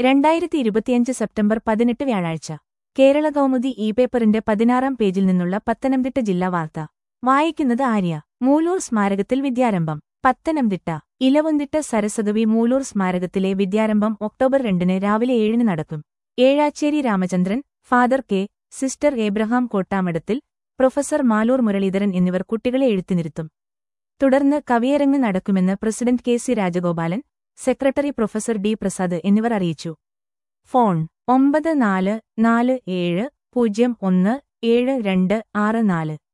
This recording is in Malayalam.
രണ്ടായിരത്തി ഇരുപത്തിയഞ്ച് സെപ്റ്റംബർ പതിനെട്ട് വ്യാഴാഴ്ച കേരള കൗമുദി ഇ പേപ്പറിന്റെ പതിനാറാം പേജിൽ നിന്നുള്ള പത്തനംതിട്ട ജില്ലാ വാർത്ത വായിക്കുന്നത് ആര്യ മൂലൂർ സ്മാരകത്തിൽ വിദ്യാരംഭം പത്തനംതിട്ട ഇലവന്തിട്ട സരസ്വതി മൂലൂർ സ്മാരകത്തിലെ വിദ്യാരംഭം ഒക്ടോബർ രണ്ടിന് രാവിലെ ഏഴിന് നടക്കും Ezhacherry Ramachandran father K sister Abraham Kottamadathil professor Maloor Muraleedharan എന്നിവർ കുട്ടികളെ എഴുത്തിനിരുത്തും തുടർന്ന് കവിയരങ്ങ് നടക്കുമെന്ന് president K C Rajagopalan secretary professor D Prasad എന്നിവർ അറിയിച്ചു ഫോൺ ഒമ്പത് നാല് നാല് ഏഴ് പൂജ്യം ഒന്ന് ഏഴ് രണ്ട് ആറ് നാല്